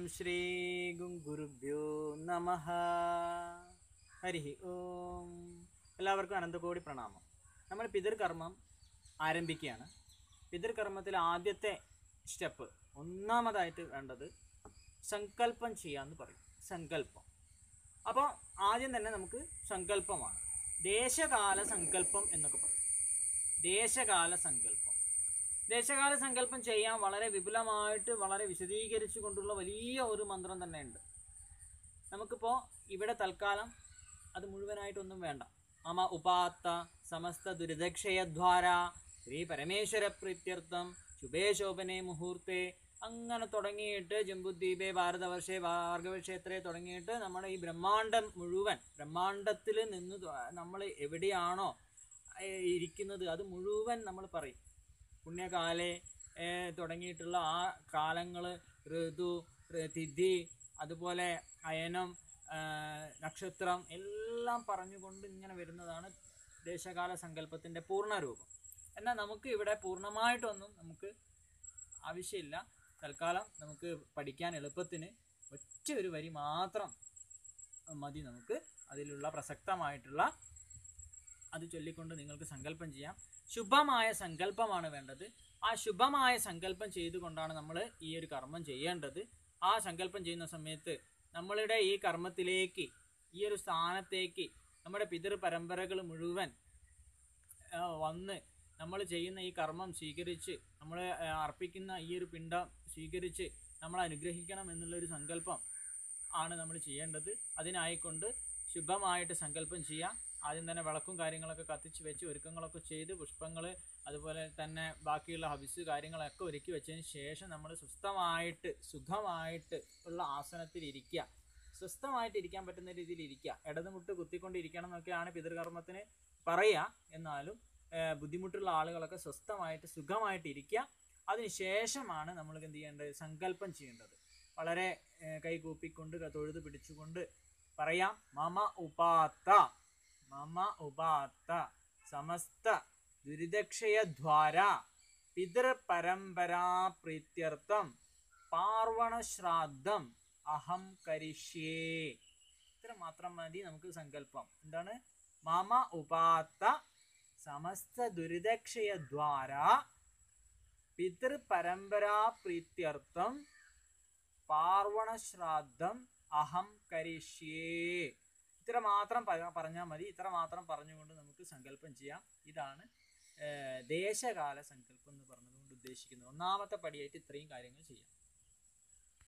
ശ്രീ ഗുരുഭ്യോ നമ ഹരി ഓം എല്ലാവർക്കും അനന്തകോടി പ്രണാമം നമ്മൾ പിതൃകർമ്മം ആരംഭിക്കുകയാണ് പിതൃകർമ്മത്തിൽ ആദ്യത്തെ സ്റ്റെപ്പ് ഒന്നാമതായിട്ട് വേണ്ടത് സങ്കല്പം ചെയ്യാന്ന് പറയും സങ്കല്പം അപ്പോൾ ആദ്യം തന്നെ നമുക്ക് സങ്കല്പമാണ് ദേശകാല സങ്കല്പം എന്നൊക്കെ പറയും ദേശകാല സങ്കല്പം ദേശകാല സങ്കല്പം ചെയ്യാൻ വളരെ വിപുലമായിട്ട് വളരെ വിശദീകരിച്ചു കൊണ്ടുള്ള വലിയ ഒരു മന്ത്രം തന്നെയുണ്ട് നമുക്കിപ്പോൾ ഇവിടെ തൽക്കാലം അത് മുഴുവനായിട്ടൊന്നും വേണ്ട മമ ഉപാത്ത സമസ്ത ദുരിതക്ഷയദ്വാര ശ്രീ പരമേശ്വര പ്രീത്യർത്ഥം ശുഭേ ശോഭനെ മുഹൂർത്തെ അങ്ങനെ തുടങ്ങിയിട്ട് ജംബുദ്വീപേ ഭാരതവർഷേ ഭാർഗവക്ഷേത്രേ തുടങ്ങിയിട്ട് നമ്മുടെ ഈ ബ്രഹ്മാണ്ടം മുഴുവൻ ബ്രഹ്മാണ്ടത്തിൽ നിന്ന് നമ്മൾ എവിടെയാണോ ഏ, ഇരിക്കുന്നത് അത് മുഴുവൻ നമ്മൾ പറയും പുണ്യകാലെ ഏ, തുടങ്ങിയിട്ടുള്ള ആ കാലങ്ങൾ ഋതു ഋ- തിഥി അതുപോലെ അയനം ആ, നക്ഷത്രം എല്ലാം പറഞ്ഞുകൊണ്ട് ഇങ്ങനെ വരുന്നതാണ് ദേശകാല സങ്കല്പത്തിൻ്റെ പൂർണ്ണരൂപം എന്നാൽ നമുക്ക് ഇവിടെ പൂർണ്ണമായിട്ടൊന്നും നമുക്ക് ആവശ്യമില്ല തൽക്കാലം നമുക്ക് പഠിക്കാൻ എളുപ്പത്തിന് ഒറ്റ ഒരു വരി മാത്രം മതി നമുക്ക് അതിലുള്ള പ്രസക്തമായിട്ടുള്ള അത് ചൊല്ലിക്കൊണ്ട് നിങ്ങൾക്ക് സങ്കല്പം ചെയ്യാം ശുഭമായ സങ്കല്പമാണ് വേണ്ടത് ആ ശുഭമായ സങ്കല്പം ചെയ്തുകൊണ്ടാണ് നമ്മൾ ഈ ഒരു കർമ്മം ചെയ്യേണ്ടത് ആ സങ്കല്പം ചെയ്യുന്ന സമയത്ത് നമ്മളുടെ ഈ കർമ്മത്തിലേക്ക് ഈ ഒരു സ്ഥാനത്തേക്ക് നമ്മുടെ പിതൃ പരമ്പരകൾ മുഴുവൻ ആ, വന്ന് നമ്മൾ ചെയ്യുന്ന ഈ കർമ്മം സ്വീകരിച്ച് നമ്മൾ അർപ്പിക്കുന്ന ഈ ഒരു പിണ്ടം സ്വീകരിച്ച് നമ്മൾ അനുഗ്രഹിക്കണം എന്നുള്ളൊരു സങ്കല്പം ആണ് നമ്മൾ ചെയ്യേണ്ടത് അതിനായിക്കൊണ്ട് ശുഭമായിട്ട് സങ്കല്പം ചെയ്യാം ആദ്യം തന്നെ വിളക്കും കാര്യങ്ങളൊക്കെ കത്തിച്ച് വെച്ച് ഒരുക്കങ്ങളൊക്കെ ചെയ്ത് പുഷ്പങ്ങൾ അതുപോലെ തന്നെ ബാക്കിയുള്ള ഹബിസ് കാര്യങ്ങളൊക്കെ ഒരുക്കി വെച്ചതിന് ശേഷം നമ്മൾ സ്വസ്ഥമായിട്ട് സുഖമായിട്ട് ഉള്ള ആസനത്തിൽ ഇരിക്കുക സ്വസ്ഥമായിട്ട് ഇരിക്കാൻ പറ്റുന്ന രീതിയിൽ ഇരിക്കുക ഇടതുമുട്ട് കുത്തിക്കൊണ്ടിരിക്കണം എന്നൊക്കെയാണ് പിതൃകർമ്മത്തിന് പറയുക എന്നാലും ഏഹ്, ബുദ്ധിമുട്ടുള്ള ആളുകളൊക്കെ സ്വസ്ഥമായിട്ട് സുഖമായിട്ട് ഇരിക്കുക അതിനുശേഷമാണ് നമ്മൾ എന്ത് ചെയ്യേണ്ടത് സങ്കല്പം ചെയ്യേണ്ടത് വളരെ ഏഹ്, കൈ കൂപ്പിക്കൊണ്ട് ക- തൊഴുത് പിടിച്ചുകൊണ്ട് പറയാം മമ ഉപാത്ത മമ ഉപാത്ത സമസ്ത ദുരിതക്ഷയദ്വാര പിതൃപരമ്പരാ പ്രീത്യർത്ഥം പാർവണശ്രാദ്ധം അഹം കരിഷ്യേ ഇത്ര മാത്രം മതി നമുക്ക് സങ്കല്പം എന്താണ് മമ ഉപാത്ത സമസ്ത ദുരിതക്ഷയദ്വാര പിതൃപരമ്പരാ പ്രീത്യർത്ഥം പാർവണശ്രാദ്ധം അഹം കരിഷ്യേ ഇത്ര മാത്രം പറഞ്ഞാൽ മതി ഇത്ര മാത്രം പറഞ്ഞുകൊണ്ട് നമുക്ക് സങ്കല്പം ചെയ്യാം ഇതാണ് ഏർ, ദേശകാല സങ്കല്പം എന്ന് പറഞ്ഞതുകൊണ്ട് ഉദ്ദേശിക്കുന്നത് ഒന്നാമത്തെ പടിയായിട്ട് ഇത്രയും കാര്യങ്ങൾ ചെയ്യാം